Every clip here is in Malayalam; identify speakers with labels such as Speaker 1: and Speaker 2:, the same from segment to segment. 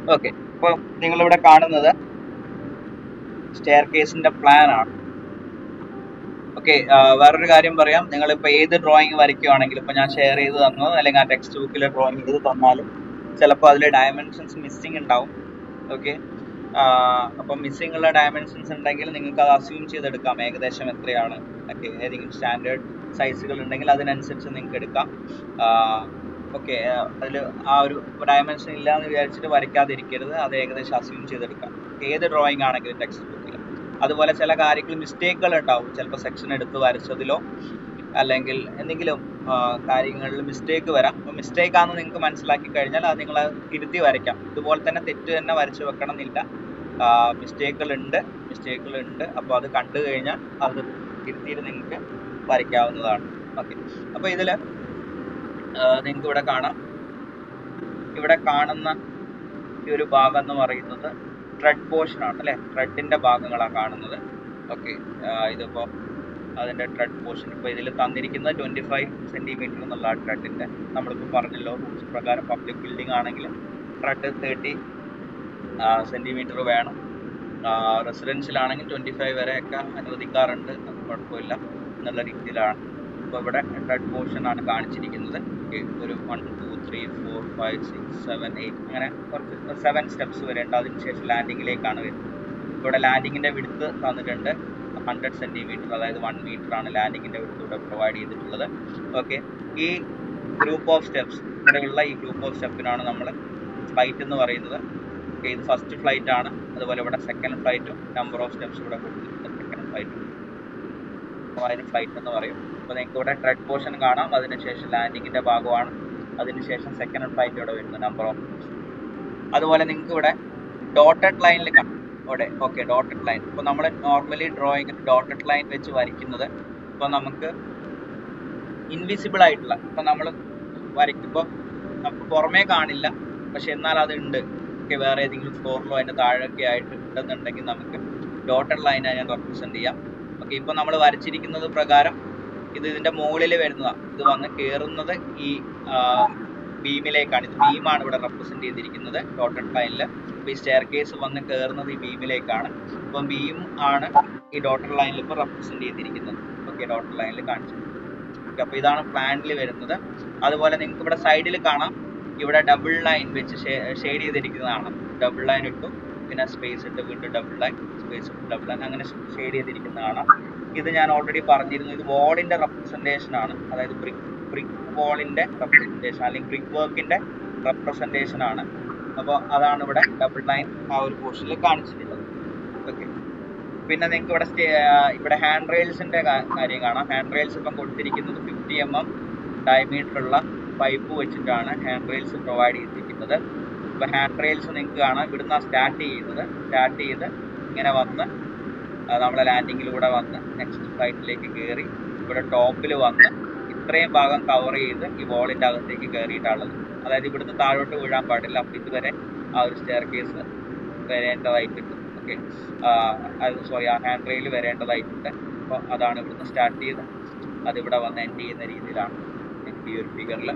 Speaker 1: ഓക്കെ അപ്പോൾ നിങ്ങളിവിടെ കാണുന്നത് സ്റ്റെയർ കേസിന്റെ പ്ലാൻ ആണ് ഓക്കെ വേറൊരു കാര്യം പറയാം നിങ്ങളിപ്പോൾ ഏത് ഡ്രോയിങ് വരയ്ക്കുവാണെങ്കിലും ഇപ്പോൾ ഞാൻ ഷെയർ ചെയ്ത് തന്നത് അല്ലെങ്കിൽ ആ ടെക്സ്റ്റ് ബുക്കിൽ ഡ്രോയിങ് ചെയ്ത് തന്നാലും ചിലപ്പോൾ അതിൽ ഡയമെൻഷൻസ് മിസ്സിങ് ഉണ്ടാവും ഓക്കെ അപ്പം മിസ്സിംഗ് ഉള്ള ഡയമെൻഷൻസ് ഉണ്ടെങ്കിൽ നിങ്ങൾക്ക് അത് അസ്യൂം ചെയ്തെടുക്കാം ഏകദേശം എത്രയാണ് ഓക്കെ ഏതെങ്കിലും സ്റ്റാൻഡേർഡ് സൈസുകൾ ഉണ്ടെങ്കിൽ അതിനനുസരിച്ച് നിങ്ങൾക്ക് എടുക്കാം ഓക്കെ അതിൽ ആ ഒരു ഡയമെൻഷൻ ഇല്ല എന്ന് വിചാരിച്ചിട്ട് വരയ്ക്കാതിരിക്കരുത് അത് ഏകദേശം അസ്യൂം ചെയ്തെടുക്കാം ഏത് ഡ്രോയിങ് ആണെങ്കിലും ടെക്സ്റ്റ് ബുക്കിൽ അതുപോലെ ചില കാര്യങ്ങൾ മിസ്റ്റേക്കുകൾ ഉണ്ടാവും ചിലപ്പോൾ സെക്ഷൻ എടുത്ത് വരച്ചതിലോ അല്ലെങ്കിൽ എന്തെങ്കിലും കാര്യങ്ങളിൽ മിസ്റ്റേക്ക് വരാം അപ്പോൾ മിസ്റ്റേക്ക് ആണെന്ന് നിങ്ങൾക്ക് മനസ്സിലാക്കി കഴിഞ്ഞാൽ അത് നിങ്ങൾ തിരുത്തി വരയ്ക്കാം ഇതുപോലെ തന്നെ തെറ്റ് തന്നെ വരച്ചു വെക്കണം എന്നില്ല മിസ്റ്റേക്കുകൾ ഉണ്ട് മിസ്റ്റേക്കുകൾ ഉണ്ട് അപ്പോൾ അത് കണ്ടു കഴിഞ്ഞാൽ അത് തിരുത്തിയിട്ട് നിങ്ങൾക്ക് വരയ്ക്കാവുന്നതാണ് ഓക്കെ അപ്പോൾ ഇതിൽ നിങ്ങൾക്ക് ഇവിടെ കാണാം ഇവിടെ കാണുന്ന ഈ ഒരു ഭാഗം എന്ന് പറയുന്നത് ട്രെഡ് പോർഷൻ ആണ് അല്ലേ ട്രെഡിന്റെ ഭാഗങ്ങളാണ് കാണുന്നത് ഓക്കെ ഇതിപ്പോ അതിന്റെ ട്രെഡ് പോർഷൻ ഇപ്പൊ ഇതിൽ തന്നിരിക്കുന്നത് ട്വന്റി ഫൈവ് സെന്റിമീറ്റർ എന്നുള്ള ട്രെഡിന്റെ നമ്മളിപ്പോൾ പറഞ്ഞല്ലോ റൂൾസ് പ്രകാരം പബ്ലിക് ബിൽഡിംഗ് ആണെങ്കിൽ ട്രെഡ് തേർട്ടി സെന്റിമീറ്റർ വേണം റെസിഡൻഷ്യൽ ആണെങ്കിൽ ട്വന്റി ഫൈവ് വരെയൊക്കെ അനുവദിക്കാറുണ്ട് അത് കുഴപ്പമില്ല എന്നുള്ള രീതിയിലാണ് ഇപ്പോൾ ഇവിടെ ട്രെഡ് പോർഷൻ ആണ് കാണിച്ചിരിക്കുന്നത് ഒരു one two three four five six seven eight അങ്ങനെ കുറച്ച് സെവൻ സ്റ്റെപ്സ് വരെ ഉണ്ട് അതിനുശേഷം ലാൻഡിങ്ങിലേക്കാണ് വരുന്നത് ഇവിടെ ലാൻഡിങ്ങിന്റെ വിടുത്ത് തന്നിട്ടുണ്ട് ഹൺഡ്രഡ് സെന്റിമീറ്റർ അതായത് വൺ മീറ്റർ ആണ് ലാൻഡിങ്ങിന്റെ വിടുത്ത് ഇവിടെ പ്രൊവൈഡ് ചെയ്തിട്ടുള്ളത് ഓക്കെ ഈ ഗ്രൂപ്പ് ഓഫ് സ്റ്റെപ്സ് ഇവിടെയുള്ള ഈ ഗ്രൂപ്പ് ഓഫ് സ്റ്റെപ്പിനാണ് നമ്മൾ ഫ്ലൈറ്റ് എന്ന് പറയുന്നത് ഓക്കെ ഇത് ഫസ്റ്റ് ഫ്ലൈറ്റ് ആണ് അതുപോലെ ഇവിടെ സെക്കൻഡ് ഫ്ലൈറ്റും നമ്പർ ഓഫ് സ്റ്റെപ്സ് ഇവിടെ കൊടുത്തിട്ടുണ്ട് സെക്കൻഡ് ഫ്ലൈറ്റും അതിന് ഫ്ലൈറ്റ് എന്ന് പറയും അപ്പോൾ നിങ്ങൾക്ക് ഇവിടെ ട്രെഡ് പോർഷൻ കാണാം അതിനുശേഷം ലാൻഡിങ്ങിന്റെ ഭാഗമാണ് അതിനുശേഷം സെക്കൻഡ് ഫ്ലൈറ്റ് ഇവിടെ വരുന്നത് നമ്പർ ഓഫ് അതുപോലെ നിങ്ങൾക്ക് ഇവിടെ ഡോട്ടഡ് ലൈനിൽ കാണാം ഇവിടെ ഓക്കെ ഡോട്ടഡ് ലൈൻ ഇപ്പോൾ നമ്മൾ നോർമലി ഡ്രോയിങ് ഡോട്ടഡ് ലൈൻ വെച്ച് വരയ്ക്കുന്നത് ഇപ്പോൾ നമുക്ക് ഇൻവിസിബിൾ ആയിട്ടുള്ള ഇപ്പോൾ നമ്മൾ വരയ്ക്കുമ്പോൾ നമുക്ക് പുറമേ കാണില്ല പക്ഷെ എന്നാൽ അത് ഉണ്ട് ഓക്കെ വേറെ ഏതെങ്കിലും ഫ്ലോറിലോ അതിൻ്റെ താഴെയൊക്കെ ആയിട്ട് ഉണ്ടെന്നുണ്ടെങ്കിൽ നമുക്ക് ഡോട്ടഡ് ലൈൻ ഞാൻ റെപ്രസെൻറ്റ് ചെയ്യാം ഓക്കെ ഇപ്പോൾ നമ്മൾ വരച്ചിരിക്കുന്നത് പ്രകാരം ഇത് ഇതിന്റെ മുകളിൽ വരുന്നതാണ് ഇത് വന്ന് കയറുന്നത് ഈ ബീമിലേക്കാണ് ഇത് ബീമാണ് ഇവിടെ റെപ്രസെന്റ് ചെയ്തിരിക്കുന്നത് ഡോട്ടഡ് ലൈനിൽ അപ്പോൾ ഈ സ്റ്റെയർ കേസ് വന്ന് കയറുന്നത് ഈ ബീമിലേക്കാണ് അപ്പം ബീം ആണ് ഈ ഡോട്ടഡ് ലൈനിൽ ഇപ്പോൾ റെപ്രസെന്റ് ചെയ്തിരിക്കുന്നത് ഓക്കെ ഡോട്ടഡ് ലൈനിൽ കാണിച്ചത് ഓക്കെ അപ്പോൾ ഇതാണ് പ്ലാനിൽ വരുന്നത് അതുപോലെ നിങ്ങൾക്ക് ഇവിടെ സൈഡിൽ കാണാം ഇവിടെ ഡബിൾ ലൈൻ വെച്ച് ഷെയ്ഡ് ചെയ്തിരിക്കുന്നതാണ് ഡബിൾ ലൈൻ ഇട്ടു പിന്നെ സ്പേസ് ഇട്ട് വീണ്ടും ഡബിൾ ലൈൻ സ്പേസ് ഇട്ട് ഡബിൾ ലൈൻ അങ്ങനെ ഷെയ്ഡ് ചെയ്തിരിക്കുന്നതാണ് ഇത് ഞാൻ ഓൾറെഡി പറഞ്ഞിരുന്നു ഇത് വാളിന്റെ റെപ്രസെന്റേഷൻ ആണ് അതായത് ബ്രിക്ക് ബ്രിക്ക് വാളിന്റെ റെപ്രസെന്റേഷൻ അല്ലെങ്കിൽ ബ്രിക്ക് വർക്കിന്റെ റെപ്രസെന്റേഷൻ ആണ് അപ്പോൾ അതാണ് ഇവിടെ ഡബിൾ ലൈൻ ആ ഒരു പോർഷനിൽ കാണിച്ചിട്ടുള്ളത് ഓക്കെ പിന്നെ നിങ്ങൾക്ക് ഇവിടെ ഇവിടെ ഹാൻഡ് റെയിൽസിന്റെ കാര്യം കാണാം ഹാൻഡ് റെയിൽസ് ഇപ്പം കൊടുത്തിരിക്കുന്നത് ഫിഫ്റ്റി എം എം ഡയമീറ്റർ ഉള്ള പൈപ്പ് വെച്ചിട്ടാണ് ഹാൻഡ് റെയിൽസ് പ്രൊവൈഡ് ചെയ്തിരിക്കുന്നത് ഇപ്പോൾ ഹാൻഡ് റെയിൽസ് നിങ്ങൾക്ക് കാണാം ഇവിടുന്ന് സ്റ്റാർട്ട് ചെയ്യുന്നത് സ്റ്റാർട്ട് ചെയ്ത് ഇങ്ങനെ വന്ന് നമ്മളെ ലാൻഡിങ്ങിലൂടെ വന്ന് നെക്സ്റ്റ് ഫ്ലൈറ്റിലേക്ക് കയറി ഇവിടെ ടോപ്പിൽ വന്ന് ഇത്രയും ഭാഗം കവർ ചെയ്ത് ഈ വോളിന്റെ അകത്തേക്ക് കയറിയിട്ടുള്ളത് അതായത് ഇവിടുന്ന് താഴോട്ട് വീഴാൻ പാടില്ല അപ്പം ഇതുവരെ ആ ഒരു സ്റ്റെയർ കേസ് വരേണ്ടതായിട്ടുണ്ട് ഓക്കെ അത് സോറി ആ ഹാൻഡ് റെയിൽ വരേണ്ടതായിട്ടുണ്ട് അപ്പോൾ അതാണ് ഇവിടുന്ന് സ്റ്റാർട്ട് ചെയ്ത് അതിവിടെ വന്ന് എൻഡ് ചെയ്യുന്ന രീതിയിലാണ് എനിക്ക് ഈ ഒരു ഫിഗറിൽ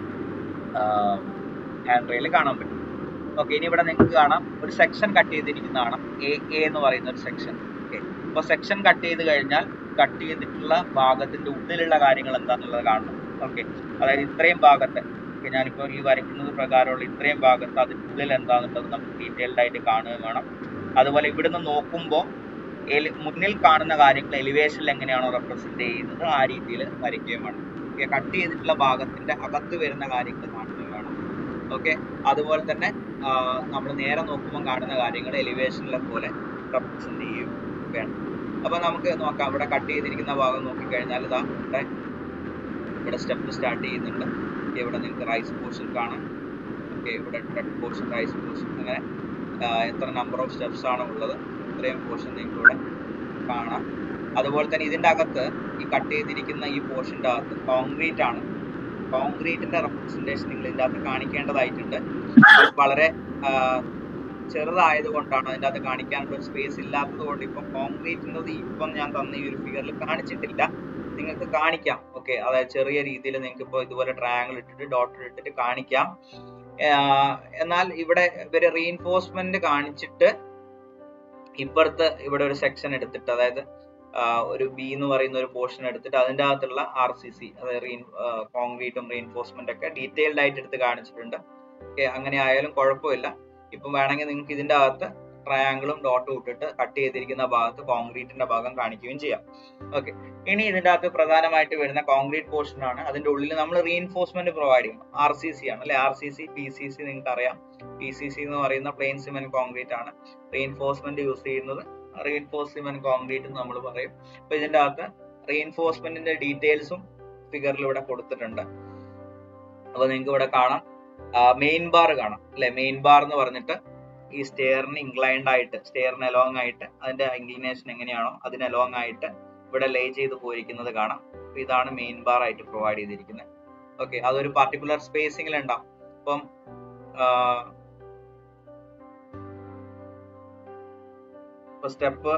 Speaker 1: ഹാൻഡ് റെയിൽ കാണാൻ പറ്റും ഓക്കെ ഇനി ഇവിടെ നിങ്ങൾക്ക് കാണാം ഒരു സെക്ഷൻ കട്ട് ചെയ്തിരിക്കുന്നതാണ് എ എ എന്ന് പറയുന്ന ഒരു സെക്ഷൻ ഓക്കെ അപ്പോൾ സെക്ഷൻ കട്ട് ചെയ്ത് കഴിഞ്ഞാൽ കട്ട് ചെയ്തിട്ടുള്ള ഭാഗത്തിന്റെ ഉള്ളിലുള്ള കാര്യങ്ങൾ എന്താണെന്നുള്ളത് കാണണം ഓക്കെ അതായത് ഇത്രയും ഭാഗത്ത് ഓക്കെ ഞാനിപ്പോൾ ഈ വരയ്ക്കുന്നത് പ്രകാരമുള്ള ഇത്രയും ഭാഗത്ത് അതിൻ്റെ ഉള്ളിൽ എന്താണെന്നുള്ളത് നമുക്ക് ഡീറ്റെയിൽഡ് ആയിട്ട് കാണുകയും വേണം അതുപോലെ ഇവിടുന്ന് നോക്കുമ്പോൾ എലി മുന്നിൽ കാണുന്ന കാര്യങ്ങൾ എലിവേഷനിൽ എങ്ങനെയാണോ റെപ്രസെന്റ് ചെയ്യുന്നത് ആ രീതിയിൽ വരയ്ക്കുകയും വേണം ഓക്കെ കട്ട് ചെയ്തിട്ടുള്ള ഭാഗത്തിന്റെ അകത്ത് വരുന്ന കാര്യങ്ങൾ കാണുകയും വേണം ഓക്കെ അതുപോലെ തന്നെ നമ്മൾ നേരെ നോക്കുമ്പോൾ കാണുന്ന കാര്യങ്ങൾ എലിവേഷനിലെ പോലെ റെപ്രസെന്റ് ചെയ്യും വേണം അപ്പൊ നമുക്ക് നോക്കാം ഇവിടെ കട്ട് ചെയ്തിരിക്കുന്ന ഭാഗം നോക്കിക്കഴിഞ്ഞാൽ ഇതാ ഇവിടെ ഇവിടെ സ്റ്റെപ്പ് സ്റ്റാർട്ട് ചെയ്യുന്നുണ്ട് ഇവിടെ നിങ്ങൾക്ക് റൈസ് പോർഷൻ കാണാം ഓക്കെ ഇവിടെ ട്രെഡ് പോർഷൻ റൈസ് പോർഷൻ അങ്ങനെ എത്ര നമ്പർ ഓഫ് സ്റ്റെപ്സ് ആണ് ഉള്ളത് ഇത്രയും പോർഷൻ നിങ്ങൾക്ക് ഇവിടെ കാണാം അതുപോലെ തന്നെ ഇതിന്റെ അകത്ത് ഈ കട്ട് ചെയ്തിരിക്കുന്ന ഈ പോർഷന്റെ അകത്ത് കോൺക്രീറ്റ് ആണ് കോൺക്രീറ്റിന്റെ റെപ്രസെന്റേഷൻ നിങ്ങൾ ഇതിന്റെ അകത്ത് കാണിക്കേണ്ടതായിട്ടുണ്ട് വളരെ ചെറുതായത് കൊണ്ടാണ് അതിൻ്റെ അകത്ത് കാണിക്കാനുള്ള ഒരു സ്പേസ് ഇല്ലാത്തത് കൊണ്ട് ഇപ്പം കോൺക്രീറ്റിൻ്റെത് ഇപ്പം ഞാൻ തന്ന ഈ ഒരു ഫിഗറിൽ കാണിച്ചിട്ടില്ല നിങ്ങൾക്ക് കാണിക്കാം ഓക്കെ അതായത് ചെറിയ രീതിയിൽ നിങ്ങൾക്ക് ഇപ്പോൾ ഇതുപോലെ ട്രയാങ്കിൾ ഇട്ടിട്ട് ഡോട്ടർ ഇട്ടിട്ട് കാണിക്കാം എന്നാൽ ഇവിടെ ഇവര് റീഇൻഫോഴ്സ്മെന്റ് കാണിച്ചിട്ട് ഇപ്പുറത്ത് ഇവിടെ ഒരു സെക്ഷൻ എടുത്തിട്ട് അതായത് ഒരു ബി എന്ന് പറയുന്ന ഒരു പോർഷൻ എടുത്തിട്ട് അതിൻ്റെ അകത്തുള്ള ആർ സി സി അതായത് റീ കോൺക്രീറ്റും റീഇൻഫോഴ്സ്മെന്റ് ഒക്കെ ഡീറ്റെയിൽഡ് ആയിട്ട് എടുത്ത് കാണിച്ചിട്ടുണ്ട് ഓക്കെ അങ്ങനെ ആയാലും കുഴപ്പമില്ല ഇപ്പം വേണമെങ്കിൽ നിങ്ങൾക്ക് ഇതിൻ്റെ അകത്ത് ട്രയാങ്കിളും ഡോട്ടും ഇട്ടിട്ട് കട്ട് ചെയ്തിരിക്കുന്ന ഭാഗത്ത് കോൺക്രീറ്റിന്റെ ഭാഗം കാണിക്കുകയും ചെയ്യാം ഓക്കെ ഇനി ഇതിൻ്റെ അകത്ത് പ്രധാനമായിട്ട് വരുന്ന കോൺക്രീറ്റ് പോർഷൻ ആണ് അതിന്റെ ഉള്ളിൽ നമ്മൾ റീഇൻഫോഴ്സ്മെന്റ് പ്രൊവൈഡ് ചെയ്യും ആർ സി സി ആണ് അല്ലെ R C C P C C നിങ്ങൾക്ക് അറിയാം പി സി സി എന്ന് പറയുന്ന പ്ലെയിൻ സിമെന്റ് കോൺക്രീറ്റ് ആണ് റീഇൻഫോഴ്സ്മെന്റ് യൂസ് ചെയ്യുന്നത് റീഇൻഫോഴ്സ് സിമെന്റ് കോൺക്രീറ്റ് എന്ന് നമ്മൾ പറയും അപ്പൊ ഇതിന്റെ അകത്ത് റീഇൻഫോഴ്സ്മെന്റിന്റെ ഡീറ്റെയിൽസും ഫിഗറിൽ ഇവിടെ കൊടുത്തിട്ടുണ്ട് അപ്പൊ നിങ്ങൾക്ക് ഇവിടെ കാണാം മെയിൻ ബാർ കാണാം അല്ലെ മെയിൻ ബാർ എന്ന് പറഞ്ഞിട്ട് ഈ സ്റ്റെയറിന് ഇൻക്ലൈൻഡ് ആയിട്ട് സ്റ്റെയറിന് അലോങ് ആയിട്ട് അതിന്റെ ഇൻക്ലിനേഷൻ എങ്ങനെയാണോ അതിന് അലോങ് ആയിട്ട് ഇവിടെ ലേ ചെയ്ത് പോയിരിക്കുന്നത് കാണാം അപ്പൊ ഇതാണ് മെയിൻ ബാർ ആയിട്ട് പ്രൊവൈഡ് ചെയ്തിരിക്കുന്നത് ഓക്കെ അതൊരു പർട്ടിക്കുലർ സ്പേസിംഗിൽ ഉണ്ടാവും അപ്പം ഇപ്പൊ സ്റ്റെപ്പ്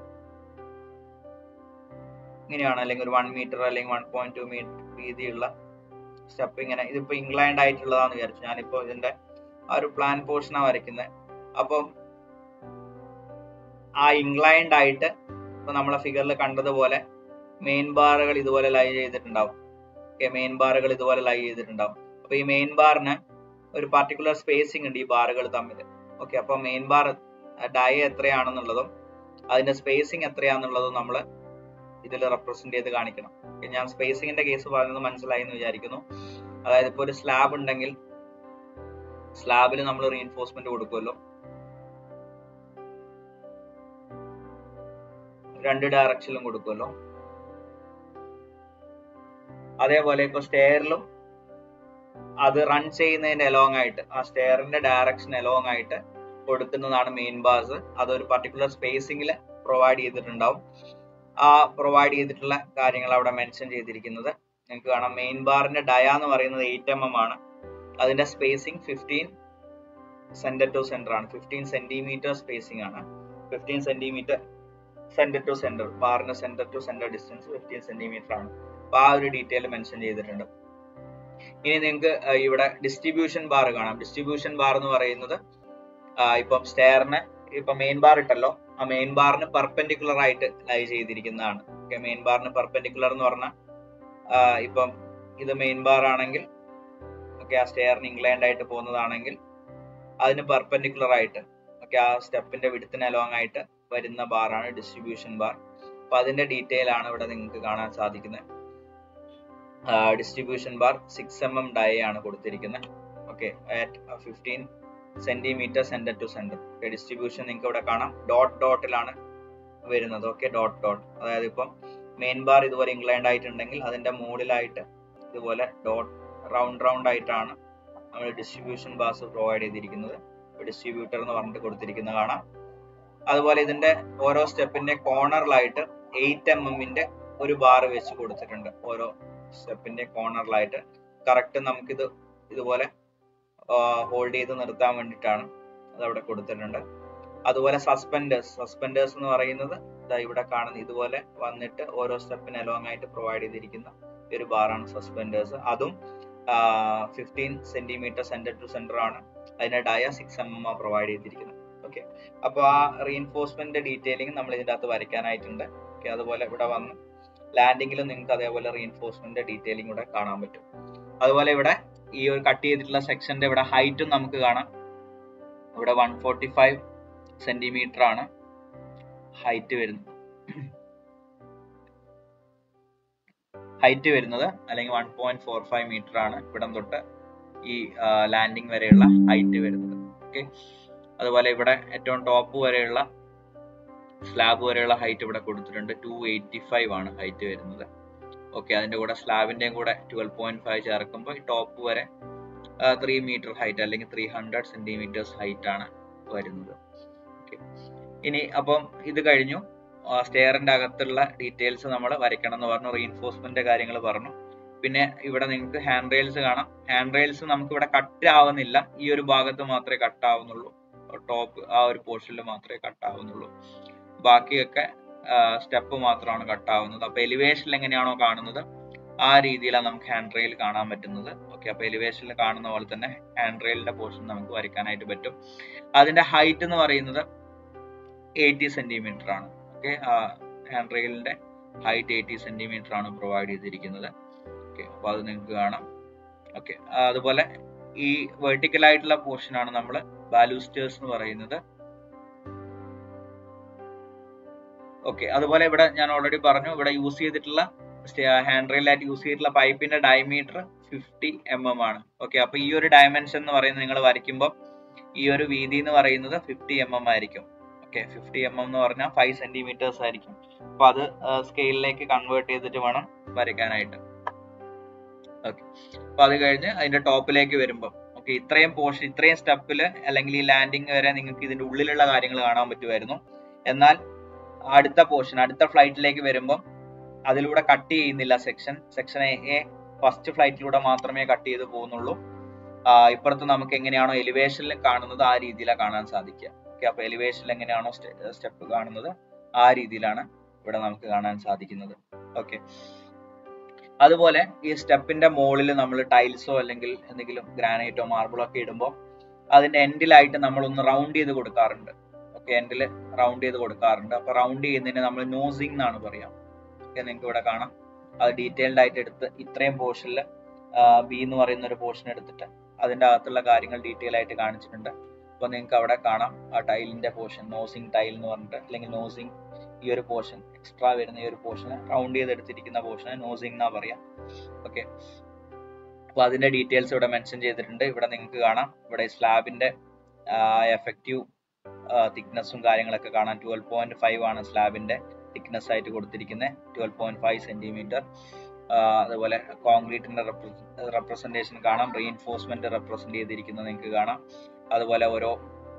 Speaker 1: ഇങ്ങനെയാണ് അല്ലെങ്കിൽ ഒരു വൺ മീറ്റർ അല്ലെങ്കിൽ വൺ പോയിന്റ് ടു മീറ്റർ വീതിയുള്ള സ്റ്റെപ്പ് ഇങ്ങനെ ഇതിപ്പോ ഇൻക്ലൈൻഡ് ആയിട്ടുള്ളതാന്ന് വിചാരിച്ചു ഞാനിപ്പോ ഇതിന്റെ ആ ഒരു പ്ലാൻ പോർഷനാണ് വരയ്ക്കുന്നത് അപ്പം ആ ഇൻക്ലൈൻഡ് ആയിട്ട് ഇപ്പൊ നമ്മളെ ഫിഗറിൽ കണ്ടതുപോലെ മെയിൻ ബാറുകൾ ഇതുപോലെ ലൈ ചെയ്തിട്ടുണ്ടാവും ഓക്കെ മെയിൻ ബാറുകൾ ഇതുപോലെ ലൈ ചെയ്തിട്ടുണ്ടാവും അപ്പൊ ഈ മെയിൻ ബാറിന് ഒരു പർട്ടിക്കുലർ സ്പേസിംഗ് ഉണ്ട് ഈ ബാറുകൾ തമ്മിൽ ഓക്കെ അപ്പൊ മെയിൻ ബാർ ഡയ എത്രയാണെന്നുള്ളതും അതിന്റെ സ്പേസിംഗ് എത്രയാണെന്നുള്ളതും നമ്മൾ ഇതിൽ റെപ്രസെന്റ് ചെയ്ത് കാണിക്കണം ഞാൻ സ്പേസിംഗിന്റെ കേസ് പറയുന്നത് മനസ്സിലായി എന്ന് വിചാരിക്കുന്നു അതായത് ഇപ്പൊ ഒരു സ്ലാബ് ഉണ്ടെങ്കിൽ സ്ലാബിൽ നമ്മൾ റീഇൻഫോഴ്സ്മെന്റ് കൊടുക്കുമല്ലോ രണ്ട് ഡയറക്ഷനിലും കൊടുക്കുമല്ലോ അതേപോലെ ഇപ്പൊ സ്റ്റെയറിലും അത് റൺ ചെയ്യുന്നതിന്റെ അലോങ് ആയിട്ട് ആ സ്റ്റെയറിന്റെ ഡയറക്ഷൻ അലോങ് ആയിട്ട് കൊടുക്കുന്നതാണ് മെയിൻ ബാസ് അതൊരു പർട്ടിക്കുലർ സ്പേസിംഗിൽ പ്രൊവൈഡ് ചെയ്തിട്ടുണ്ടാവും ആ പ്രൊവൈഡ് ചെയ്തിട്ടുള്ള കാര്യങ്ങൾ അവിടെ മെൻഷൻ ചെയ്തിരിക്കുന്നത് നിങ്ങൾക്ക് കാണാം മെയിൻ ബാറിന്റെ ഡയ എന്ന് പറയുന്നത് എയ്റ്റ് എം എം ആണ് അതിന്റെ spacing fifteen centre to centre ആണ് ഫിഫ്റ്റീൻ സെന്റിമീറ്റർ സ്പേസിംഗ് ആണ് fifteen centimetre centre to centre ബാറിന്റെ centre to centre distance fifteen centimetre ആണ് അപ്പൊ ആ ഒരു ഡീറ്റെയിൽ മെൻഷൻ ചെയ്തിട്ടുണ്ട് ഇനി നിങ്ങൾക്ക് ഇവിടെ ഡിസ്ട്രിബ്യൂഷൻ ബാർ കാണാം ഡിസ്ട്രിബ്യൂഷൻ ബാർ എന്ന് പറയുന്നത് ഇപ്പം സ്റ്റെയറിന് ഇപ്പൊ മെയിൻ ബാർ ഇട്ടല്ലോ ആ മെയിൻ ബാറിന് പെർപെൻഡിക്കുലർ ആയിട്ട് ലൈ ചെയ്തിരിക്കുന്നതാണ് ഓക്കെ മെയിൻ ബാറിന് പെർപെൻഡിക്കുലർ എന്ന് പറഞ്ഞാൽ ഇപ്പം ഇത് മെയിൻ ബാർ ആണെങ്കിൽ ഓക്കെ ആ സ്റ്റെയറിന് ഇംഗ്ലൈൻഡ് ആയിട്ട് പോകുന്നതാണെങ്കിൽ അതിന് പെർപെൻഡിക്കുലർ ആയിട്ട് ഓക്കെ ആ സ്റ്റെപ്പിന്റെ വിടുത്തിന് അലോങ് ആയിട്ട് വരുന്ന ബാറാണ് ഡിസ്ട്രിബ്യൂഷൻ ബാർ അപ്പൊ അതിന്റെ ഡീറ്റെയിൽ ആണ് ഇവിടെ നിങ്ങൾക്ക് കാണാൻ സാധിക്കുന്നത് distribution bar six M M dia ആണ് കൊടുത്തിരിക്കുന്നത് okay at fifteen centimetre centre to centre okay distribution നിങ്ങൾക്ക് ഇവിടെ കാണാം ഡോട്ട് ഡോട്ടിലാണ് വരുന്നത് ഓക്കെ ഡോട്ട് ഡോട്ട് അതായത് ഇപ്പം മെയിൻ ബാർ ഇതുപോലെ ഇംഗ്ലൈൻഡ് ആയിട്ടുണ്ടെങ്കിൽ അതിന്റെ മുകളിലായിട്ട് ഇതുപോലെ ഡോട്ട് റൗണ്ട് റൗണ്ട് ആയിട്ടാണ് നമ്മൾ ഡിസ്ട്രിബ്യൂഷൻ ബാസ് പ്രൊവൈഡ് ചെയ്തിരിക്കുന്നത് ഡിസ്ട്രിബ്യൂട്ടർ എന്ന് പറഞ്ഞിട്ട് കൊടുത്തിരിക്കുന്നത് കാണാം അതുപോലെ ഇതിന്റെ ഓരോ സ്റ്റെപ്പിന്റെ കോർണറിലായിട്ട് എയ്റ്റ് എം എമ്മിന്റെ ഒരു ബാർ വെച്ച് കൊടുത്തിട്ടുണ്ട് ഓരോ സ്റ്റെപ്പിന്റെ കോർണറിലായിട്ട് കറക്റ്റ് നമുക്കിത് ഇതുപോലെ ഹോൾഡ് ചെയ്ത് നിർത്താൻ വേണ്ടിയിട്ടാണ് അത് അവിടെ കൊടുത്തിട്ടുണ്ട് അതുപോലെ സസ്പെൻഡേഴ്സ് സസ്പെൻഡേഴ്സ് എന്ന് പറയുന്നത് ഇതാ ഇവിടെ കാണുന്ന ഇതുപോലെ വന്നിട്ട് ഓരോ സ്റ്റെപ്പിന് അലോങ് ആയിട്ട് പ്രൊവൈഡ് ചെയ്തിരിക്കുന്ന ഒരു ബാറാണ് സസ്പെൻഡേഴ്സ് അതും fifteen centimetre centre to centre ആണ് അതിന്റെ dia six M M provide ചെയ്തിരിക്കുന്നത് ഓക്കെ അപ്പോൾ ആ റീഇൻഫോഴ്സ്മെന്റ് ഡീറ്റെയിലിംഗ് നമ്മൾ ഇതിന്റെ അകത്ത് വരയ്ക്കാനായിട്ടുണ്ട് ഓക്കെ അതുപോലെ ഇവിടെ വന്ന് ലാൻഡിങ്ങിലും നിങ്ങൾക്ക് അതേപോലെ റീഇൻഫോഴ്സ്മെന്റ് ഡീറ്റെയിലിംഗ് ഇവിടെ കാണാൻ പറ്റും അതുപോലെ ഇവിടെ ഈ ഒരു കട്ട് ചെയ്തിട്ടുള്ള സെക്ഷന്റെ ഇവിടെ ഹൈറ്റും നമുക്ക് കാണാം ഇവിടെ വൺ ഫോർട്ടി ഫൈവ് സെന്റിമീറ്റർ ആണ് ഹൈറ്റ് വരുന്നത് ഹൈറ്റ് വരുന്നത് അല്ലെങ്കിൽ one point four five metre ആണ് ഇവിടം തൊട്ട് ഈ ലാൻഡിംഗ് വരെയുള്ള ഹൈറ്റ് വരുന്നത് ഓക്കെ അതുപോലെ ഇവിടെ ഏറ്റവും ടോപ്പ് വരെയുള്ള സ്ലാബ് വരെയുള്ള ഹൈറ്റ് ഇവിടെ കൊടുത്തിട്ടുണ്ട് ടു എയ്റ്റി ഫൈവ് ആണ് ഹൈറ്റ് വരുന്നത് ഓക്കെ അതിന്റെ കൂടെ സ്ലാബിന്റെയും കൂടെ ട്വൽവ് പോയിന്റ് ഫൈവ് ചേർക്കുമ്പോൾ ടോപ്പ് വരെ ത്രീ മീറ്റർ ഹൈറ്റ് അല്ലെങ്കിൽ ത്രീ ഹൺഡ്രഡ് സെന്റിമീറ്റേഴ്സ് ഹൈറ്റ് ആണ് വരുന്നത് ഓക്കെ ഇനി അപ്പം ഇത് കഴിഞ്ഞു സ്റ്റെയറിന്റെ അകത്തുള്ള ഡീറ്റെയിൽസ് നമ്മൾ വരയ്ക്കണം എന്ന് പറഞ്ഞു റീഇൻഫോഴ്സ്മെന്റ് കാര്യങ്ങൾ പറഞ്ഞു പിന്നെ ഇവിടെ നിങ്ങൾക്ക് ഹാൻഡ് റെയിൽസ് കാണാം ഹാൻഡ് റെയിൽസ് നമുക്ക് ഇവിടെ കട്ട് ആവുന്നില്ല ഈ ഒരു ഭാഗത്ത് മാത്രമേ കട്ട് ആവുന്നുള്ളൂ ടോപ്പ് ആ ഒരു പോർഷനിൽ മാത്രമേ കട്ട് ആവുന്നുള്ളൂ ബാക്കിയൊക്കെ സ്റ്റെപ്പ് മാത്രമാണ് കട്ട് ആവുന്നത് അപ്പൊ എലിവേഷനിൽ എങ്ങനെയാണോ കാണുന്നത് ആ രീതിയിലാണ് നമുക്ക് ഹാൻഡ് റെയിൽ കാണാൻ പറ്റുന്നത് ഓക്കെ അപ്പൊ എലിവേഷനിൽ കാണുന്ന പോലെ തന്നെ ഹാൻഡ് റെയിലിന്റെ പോർഷൻ നമുക്ക് വരയ്ക്കാനായിട്ട് പറ്റും അതിന്റെ ഹൈറ്റ് എന്ന് പറയുന്നത് എയ്റ്റി സെന്റിമീറ്റർ ആണ് ഓക്കെ ഹാൻഡ് റെയിലിന്റെ ഹൈറ്റ് എയ്റ്റി സെന്റിമീറ്റർ ആണ് പ്രൊവൈഡ് ചെയ്തിരിക്കുന്നത് ഓക്കെ അപ്പൊ അത് നിങ്ങൾക്ക് കാണാം ഓക്കെ അതുപോലെ ഈ വെർട്ടിക്കൽ ആയിട്ടുള്ള പോർഷൻ ആണ് നമ്മൾ ബാലൂസ്റ്റേഴ്സ് എന്ന് പറയുന്നത് ഓക്കെ അതുപോലെ ഇവിടെ ഞാൻ ഓൾറെഡി പറഞ്ഞു ഇവിടെ യൂസ് ചെയ്തിട്ടുള്ള ഹാൻഡ് റെയിലായിട്ട് യൂസ് ചെയ്തിട്ടുള്ള പൈപ്പിന്റെ ഡയമീറ്റർ ഫിഫ്റ്റി എം എം ആണ് ഓക്കെ അപ്പൊ ഈ ഒരു ഡയമെൻഷൻ എന്ന് പറയുന്നത് നിങ്ങൾ വരയ്ക്കുമ്പോൾ ഈ ഒരു വീതി എന്ന് പറയുന്നത് ഫിഫ്റ്റി എം എം ആയിരിക്കും ഓക്കെ ഫിഫ്റ്റി എം എം എന്ന് പറഞ്ഞാൽ ഫൈവ് സെന്റിമീറ്റേഴ്സ് ആയിരിക്കും അപ്പൊ അത് സ്കെയിലിലേക്ക് കൺവേർട്ട് ചെയ്തിട്ട് വേണം വരയ്ക്കാനായിട്ട് ഓക്കെ അപ്പൊ അത് കഴിഞ്ഞ് അതിന്റെ ടോപ്പിലേക്ക് വരുമ്പോൾ ഓക്കെ ഇത്രയും പോർഷൻ ഇത്രയും സ്റ്റെപ്പിൽ അല്ലെങ്കിൽ ഈ ലാൻഡിങ് വരെ നിങ്ങൾക്ക് ഇതിന്റെ ഉള്ളിലുള്ള കാര്യങ്ങൾ കാണാൻ പറ്റുമായിരുന്നു എന്നാൽ അടുത്ത പോർഷൻ അടുത്ത ഫ്ലൈറ്റിലേക്ക് വരുമ്പോൾ അതിലൂടെ കട്ട് ചെയ്യുന്നില്ല സെക്ഷൻ സെക്ഷൻ എ ഫസ്റ്റ് ഫ്ലൈറ്റിലൂടെ മാത്രമേ കട്ട് ചെയ്ത് പോകുന്നുള്ളൂ ഇപ്പുറത്ത് നമുക്ക് എങ്ങനെയാണോ എലിവേഷനിൽ കാണുന്നത് ആ രീതിയിലാണ് കാണാൻ സാധിക്കുക ഓക്കെ അപ്പൊ എലിവേഷനിൽ എങ്ങനെയാണോ സ്റ്റെപ്പ് കാണുന്നത് ആ രീതിയിലാണ് ഇവിടെ നമുക്ക് കാണാൻ സാധിക്കുന്നത് ഓക്കെ അതുപോലെ ഈ സ്റ്റെപ്പിന്റെ മുകളിൽ നമ്മൾ ടൈൽസോ അല്ലെങ്കിൽ എന്തെങ്കിലും ഗ്രാനൈറ്റോ മാർബിളോ ഒക്കെ ഇടുമ്പോൾ അതിന്റെ എൻഡിലായിട്ട് നമ്മൾ ഒന്ന് റൗണ്ട് ചെയ്ത് കൊടുക്കാറുണ്ട് ഓക്കെ എൻഡിൽ റൗണ്ട് ചെയ്ത് കൊടുക്കാറുണ്ട് അപ്പൊ റൗണ്ട് ചെയ്യുന്നതിന് നമ്മൾ നോസിങ് എന്നാണ് പറയാം ഓക്കെ നിങ്ങൾക്ക് ഇവിടെ കാണാം അത് ഡീറ്റെയിൽഡ് ആയിട്ട് എടുത്ത് ഇത്രയും പോർഷനിൽ ബി എന്ന് പറയുന്ന ഒരു പോർഷൻ എടുത്തിട്ട് അതിന്റെ അകത്തുള്ള കാര്യങ്ങൾ ഡീറ്റെയിൽ ആയിട്ട് കാണിച്ചിട്ടുണ്ട് അപ്പൊ നിങ്ങൾക്ക് അവിടെ കാണാം ആ ടൈലിന്റെ പോർഷൻ നോസിങ് ടൈൽ എന്ന് പറഞ്ഞിട്ട് അല്ലെങ്കിൽ നോസിങ് ഈ ഒരു പോർഷൻ എക്സ്ട്രാ വരുന്ന ഈ ഒരു പോർഷന് റൗണ്ട് ചെയ്ത് എടുത്തിരിക്കുന്ന പോർഷന് നോസിങ് എന്നാ പറയാം ഓക്കെ അപ്പൊ അതിന്റെ ഡീറ്റെയിൽസ് ഇവിടെ മെൻഷൻ ചെയ്തിട്ടുണ്ട് ഇവിടെ നിങ്ങൾക്ക് കാണാം ഇവിടെ സ്ലാബിന്റെ എഫക്റ്റീവ് തിക്നെസ്സും കാര്യങ്ങളൊക്കെ കാണാം ട്വൽവ് പോയിന്റ് ഫൈവ് ആണ് സ്ലാബിന്റെ തിക്നെസ് ആയിട്ട് കൊടുത്തിരിക്കുന്നത് ട്വൽവ് പോയിന്റ് ഫൈവ് സെന്റിമീറ്റർ അതുപോലെ കോൺക്രീറ്റിന്റെ റെപ്രസെന്റേഷൻ കാണാം റീഇൻഫോഴ്സ്മെന്റ് റെപ്രസെന്റ് ചെയ്തിരിക്കുന്നത് നിങ്ങൾക്ക് കാണാം അതുപോലെ ഓരോ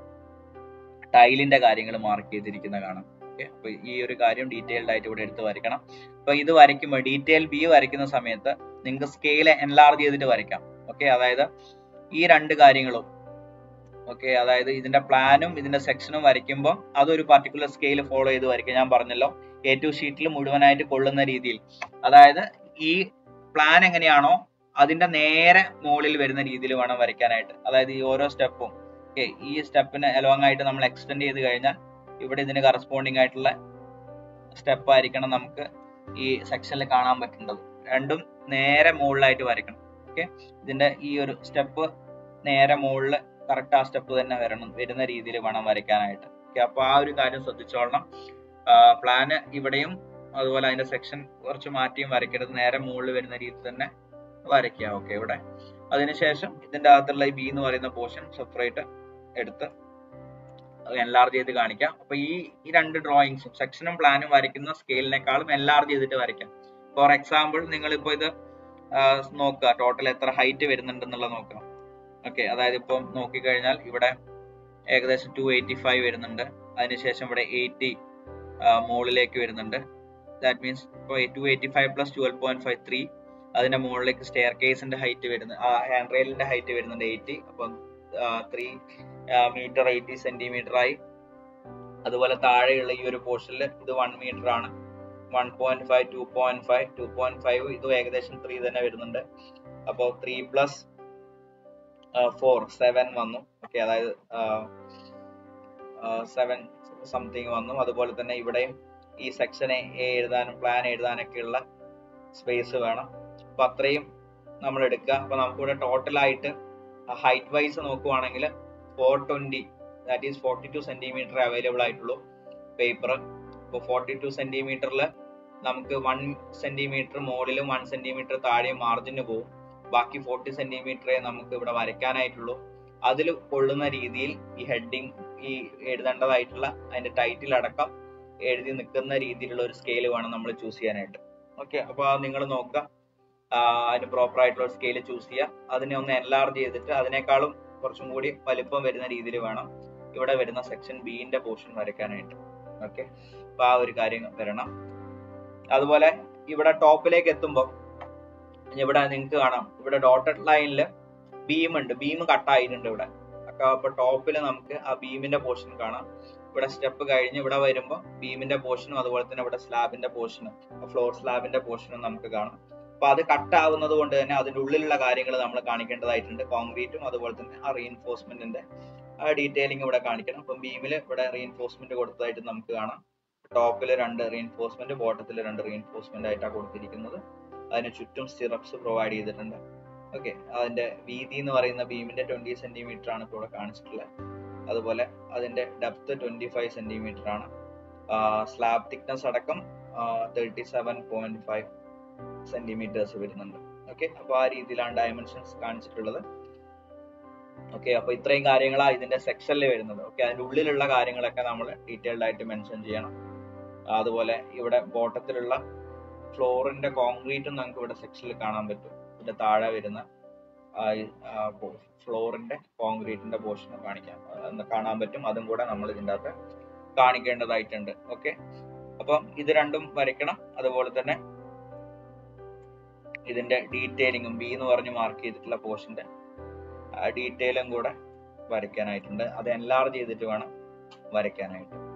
Speaker 1: ടൈലിന്റെ കാര്യങ്ങൾ മാർക്ക് ചെയ്തിരിക്കുന്ന കാണാം ഓക്കെ അപ്പൊ ഈ ഒരു കാര്യം ഡീറ്റെയിൽഡ് ആയിട്ട് ഇവിടെ എടുത്ത് വരയ്ക്കണം അപ്പൊ ഇത് വരയ്ക്കുമ്പോൾ ഡീറ്റെയിൽ ബി വരയ്ക്കുന്ന സമയത്ത് നിങ്ങൾക്ക് സ്കെയിൽ എൻലാർജ് ചെയ്തിട്ട് വരയ്ക്കാം ഓക്കെ അതായത് ഈ രണ്ട് കാര്യങ്ങളും ഓക്കെ അതായത് ഇതിന്റെ പ്ലാനും ഇതിന്റെ സെക്ഷനും വരയ്ക്കുമ്പോൾ അതൊരു പർട്ടിക്കുലർ സ്കെയിൽ ഫോളോ ചെയ്ത് വരയ്ക്കുക ഞാൻ പറഞ്ഞല്ലോ എ ടു ഷീറ്റിൽ മുഴുവനായിട്ട് കൊള്ളുന്ന രീതിയിൽ അതായത് ഈ പ്ലാൻ എങ്ങനെയാണോ അതിന്റെ നേരെ മുകളിൽ വരുന്ന രീതിയിൽ വേണം വരയ്ക്കാനായിട്ട് അതായത് ഈ ഓരോ സ്റ്റെപ്പും ഓക്കെ ഈ സ്റ്റെപ്പിന് അലോങ് ആയിട്ട് നമ്മൾ എക്സ്റ്റെൻഡ് ചെയ്ത് കഴിഞ്ഞാൽ ഇവിടെ ഇതിന് കറസ്പോണ്ടിങ് ആയിട്ടുള്ള സ്റ്റെപ്പ് ആയിരിക്കണം നമുക്ക് ഈ സെക്ഷനിൽ കാണാൻ പറ്റേണ്ടത് രണ്ടും നേരെ മുകളിലായിട്ട് വരയ്ക്കണം ഓക്കെ ഇതിന്റെ ഈ ഒരു സ്റ്റെപ്പ് നേരെ മുകളിൽ കറക്റ്റ് ആ സ്റ്റെപ്പ് തന്നെ വരണം വരുന്ന രീതിയിൽ വേണം വരയ്ക്കാനായിട്ട് ഓക്കെ അപ്പൊ ആ ഒരു കാര്യം ശ്രദ്ധിച്ചോളണം പ്ലാന് ഇവിടെയും അതുപോലെ അതിന്റെ സെക്ഷൻ കുറച്ച് മാറ്റിയും വരയ്ക്കരുത് നേരെ മുകളിൽ വരുന്ന രീതി തന്നെ വരയ്ക്കുക ഓക്കെ ഇവിടെ അതിനുശേഷം ഇതിന്റെ അകത്തുള്ള ഈ ബി എന്ന് പറയുന്ന പോർഷൻ സെപ്പറേറ്റ് എടുത്ത് എൻലാർജ് ചെയ്ത് കാണിക്കാം അപ്പൊ ഈ ഈ രണ്ട് ഡ്രോയിങ്സും സെക്ഷനും പ്ലാനും വരയ്ക്കുന്ന സ്കെയിലിനേക്കാളും എൻലാർജ് ചെയ്തിട്ട് വരയ്ക്കാം ഫോർ എക്സാമ്പിൾ നിങ്ങൾ ഇപ്പൊ ഇത് നോക്കുക ടോട്ടൽ എത്ര ഹൈറ്റ് വരുന്നുണ്ടെന്നുള്ളത് നോക്കുക ഓക്കെ അതായത് ഇപ്പം നോക്കിക്കഴിഞ്ഞാൽ ഇവിടെ ഏകദേശം ടു എയ്റ്റി ഫൈവ് വരുന്നുണ്ട് അതിനുശേഷം ഇവിടെ എയ്റ്റി മുകളിലേക്ക് വരുന്നുണ്ട് ദാറ്റ് മീൻസ് ഇപ്പോൾ two eighty five plus twelve point five three അതിന്റെ മുകളിലേക്ക് സ്റ്റെയർ കേസിന്റെ ഹൈറ്റ് വരുന്നത് ആ ഹാൻഡ് റെയിലിന്റെ ഹൈറ്റ് വരുന്നുണ്ട് എയ്റ്റി അപ്പം ത്രീ മീറ്റർ എയ്റ്റി സെന്റിമീറ്റർ ആയി അതുപോലെ താഴെയുള്ള ഈ ഒരു പോർഷനിൽ ഇത് വൺ മീറ്റർ ആണ് one point five two point five two point five ഇതും ഏകദേശം ത്രീ തന്നെ വരുന്നുണ്ട് അപ്പോൾ ത്രീ പ്ലസ് ഫോർ സെവൻ വന്നു ഓക്കെ അതായത് സെവൻ സംതിങ് വന്നു അതുപോലെ തന്നെ ഇവിടെയും ഈ സെക്ഷനെ എഴുതാനും പ്ലാൻ എഴുതാനൊക്കെയുള്ള സ്പേസ് വേണം അപ്പൊ അത്രയും നമ്മൾ എടുക്കുക അപ്പൊ നമുക്കിവിടെ ടോട്ടൽ ആയിട്ട് ഹൈറ്റ് വൈസ് നോക്കുവാണെങ്കിൽ four twenty that is forty two centimetre available ആയിട്ടുള്ളൂ പേപ്പർ ഇപ്പോൾ ഫോർട്ടി ടു സെന്റിമീറ്ററിൽ നമുക്ക് വൺ സെന്റിമീറ്റർ മുകളിലും വൺ സെന്റിമീറ്റർ താഴെയും മാർജിന് പോകും ബാക്കി ഫോർട്ടി സെന്റിമീറ്ററേ നമുക്ക് ഇവിടെ വരയ്ക്കാനായിട്ടുള്ളൂ അതിൽ കൊള്ളുന്ന രീതിയിൽ ഈ ഹെഡിങ് ഈ എഴുതേണ്ടതായിട്ടുള്ള അതിന്റെ ടൈറ്റിൽ അടക്കം എഴുതി നിൽക്കുന്ന രീതിയിലുള്ള ഒരു സ്കെയിൽ വേണം നമ്മൾ ചൂസ് ചെയ്യാനായിട്ട് ഓക്കെ അപ്പോൾ നിങ്ങൾ നോക്കുക അതിന് പ്രോപ്പർ ആയിട്ടുള്ള സ്കെയിൽ ചൂസ് ചെയ്യുക അതിനെ ഒന്ന് എൻലാർജ് ചെയ്തിട്ട് അതിനേക്കാളും കുറച്ചും കൂടി വലിപ്പം വരുന്ന രീതിയിൽ വേണം ഇവിടെ വരുന്ന സെക്ഷൻ ബിന്റെ പോർഷൻ വരയ്ക്കാനായിട്ട് ഓക്കെ അപ്പൊ ആ ഒരു കാര്യം വരണം അതുപോലെ ഇവിടെ ടോപ്പിലേക്ക് എത്തുമ്പോൾ ഇവിടെ നിങ്ങൾക്ക് കാണാം ഇവിടെ ഡോട്ടഡ് ലൈനിൽ ബീം ഉണ്ട് ബീം കട്ടായിട്ടുണ്ട് ഇവിടെ അപ്പൊ ടോപ്പിൽ നമുക്ക് ആ ബീമിന്റെ പോർഷൻ കാണാം ഇവിടെ സ്റ്റെപ്പ് കഴിഞ്ഞ് ഇവിടെ വരുമ്പോൾ ബീമിന്റെ പോർഷനും അതുപോലെ തന്നെ ഇവിടെ സ്ലാബിന്റെ പോർഷനും ഫ്ലോർ സ്ലാബിന്റെ പോർഷനും നമുക്ക് കാണാം അപ്പൊ അത് കട്ട് ആവുന്നത് കൊണ്ട് തന്നെ അതിന്റെ ഉള്ളിലുള്ള കാര്യങ്ങൾ നമ്മൾ കാണിക്കേണ്ടതായിട്ടുണ്ട് കോൺക്രീറ്റും അതുപോലെ തന്നെ ആ റീഎൻഫോഴ്സ്മെന്റിന്റെ ആ ഡീറ്റെയിലിംഗ് ഇവിടെ കാണിക്കണം അപ്പം ബീമിൽ ഇവിടെ റീഎൻഫോഴ്സ്മെന്റ് കൊടുത്തതായിട്ട് നമുക്ക് കാണാം ടോപ്പിൽ രണ്ട് റീഎൻഫോഴ്സ്മെന്റ് ബോട്ടത്തിൽ രണ്ട് റീഎൻഫോഴ്സ്മെന്റ് ആയിട്ടാണ് കൊടുത്തിരിക്കുന്നത് അതിന് ചുറ്റും സ്റ്റിറപ്സ് പ്രൊവൈഡ് ചെയ്തിട്ടുണ്ട് ഓക്കെ അതിന്റെ വീതി എന്ന് പറയുന്ന ബീമിന്റെ ട്വന്റി സെന്റിമീറ്റർ ആണ് ഇപ്പോൾ ഇവിടെ കാണിച്ചിട്ടുള്ളത് അതുപോലെ അതിന്റെ ഡെപ്ത് ട്വന്റി ഫൈവ് സെന്റിമീറ്റർ ആണ് സ്ലാബ് തിക്നെസ് അടക്കം thirty seven point five centimetres വരുന്നുണ്ട് ഓക്കെ അപ്പൊ ആ രീതിയിലാണ് ഡയമെൻഷൻസ് കാണിച്ചിട്ടുള്ളത് ഓക്കെ അപ്പൊ ഇത്രയും കാര്യങ്ങളാണ് ഇതിന്റെ സെക്ഷനിൽ വരുന്നത് ഓക്കെ അതിന്റെ ഉള്ളിലുള്ള കാര്യങ്ങളൊക്കെ നമ്മൾ ഡീറ്റെയിൽഡ് ആയിട്ട് മെൻഷൻ ചെയ്യണം അതുപോലെ ഇവിടെ ബോട്ടത്തിലുള്ള ഫ്ലോറിന്റെ കോൺക്രീറ്റും നമുക്ക് ഇവിടെ സെക്ഷനിൽ കാണാൻ പറ്റും ഇതിന്റെ താഴെ വരുന്ന ഫ്ലോറിന്റെ കോൺക്രീറ്റിന്റെ പോർഷൻ കാണിക്കാം ആ, കാണാൻ പറ്റും അതും കൂടെ നമ്മൾ ഇതിൻ്റെ അകത്ത് കാണിക്കേണ്ടതായിട്ടുണ്ട് ഓക്കെ അപ്പം ഇത് രണ്ടും വരയ്ക്കണം അതുപോലെ തന്നെ ഇതിന്റെ ഡീറ്റെയിലിങ്ങും ബി എന്ന് പറഞ്ഞ് മാർക്ക് ചെയ്തിട്ടുള്ള പോർഷന്റെ ഡീറ്റെയിലും കൂടെ വരയ്ക്കാനായിട്ടുണ്ട് അത് എൻലാർജ് ചെയ്തിട്ട് വേണം വരയ്ക്കാനായിട്ട്